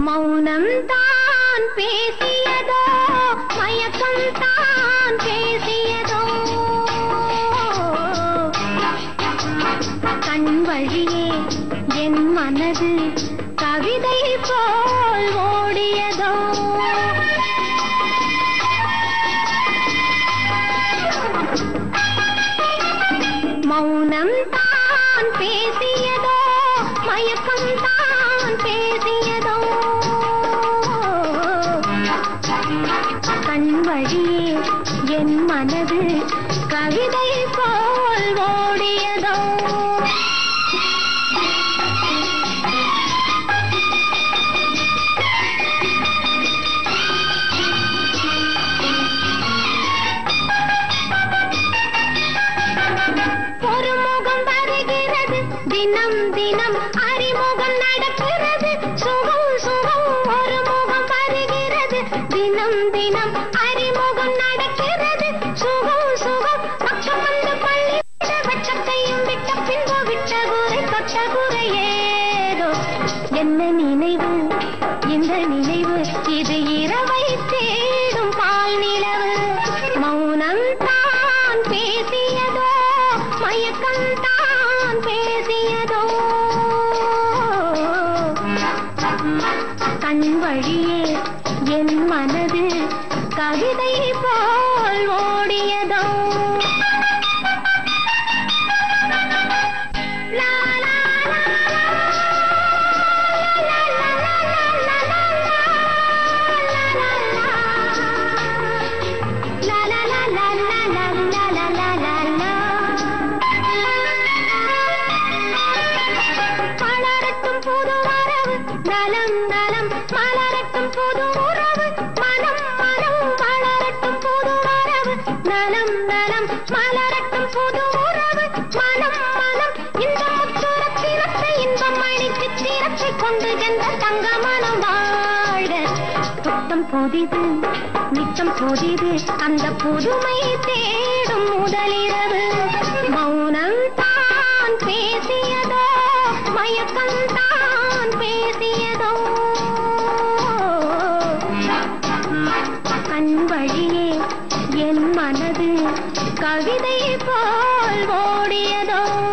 மௌனம் தான் பேசியதோ மயக்கம் தான் பேசியதோ கண் வழியே என் மனது கவிதை போல் ஓடியதோ மௌனம் தான் பேசியதோ மயக்கம் தான் பேசியதோ கண் வழியே என் மனது கவிதை போல் ஓடியதோ ஒரு முகம் வருகிறது தினம் தினம் அறிமுகம் நடக்கிறது சுகம் சுகம் ஒரு முகம் வருகிறது தினம் தினம் அறிமுகம் நடக்கிறது சுகம் சுகம் பக்கம் வந்து பள்ளி வெட்டத்தையும் விட்ட பின்பு விட்ட குறை தொட்ட குறை ஏதோ என்ன நினைவு இந்த நினைவு இது இரவை தேடும் பால் நிலவு மௌனம் தான் பேசியதோ மயக்கம் தான் பேசியதோ கண் வழியே என் மனது கவிதை போல் ஓடியதோ லா, லா, லா, லா, லா, லா, லா, லா, லா, லா, லா, லா, லா, லா, லா, லா, லா, லா. மலரட்டும் புது வரவு நலம் நலம் மலரட்டும் புது உறவு மனம் மனம் மலரட்டும் புது வரவு நலம் நலம் மலரட்டும் புது உறவு மனம் மனம் இந்த முத்துரத்தினத்தை இன்பம் அளித்து தீரத்தை கொண்டு சென்ற தங்க மனம் வாழ புத்தம் புதிது நித்தம் புதிது அந்த புதுமை தேடும் முதலிரவு மௌனம் தான் பேசியதோ மயக்கம் தான் பேசியதோ கண் வழியே என் மனது கவிதை போல் ஓடியதோ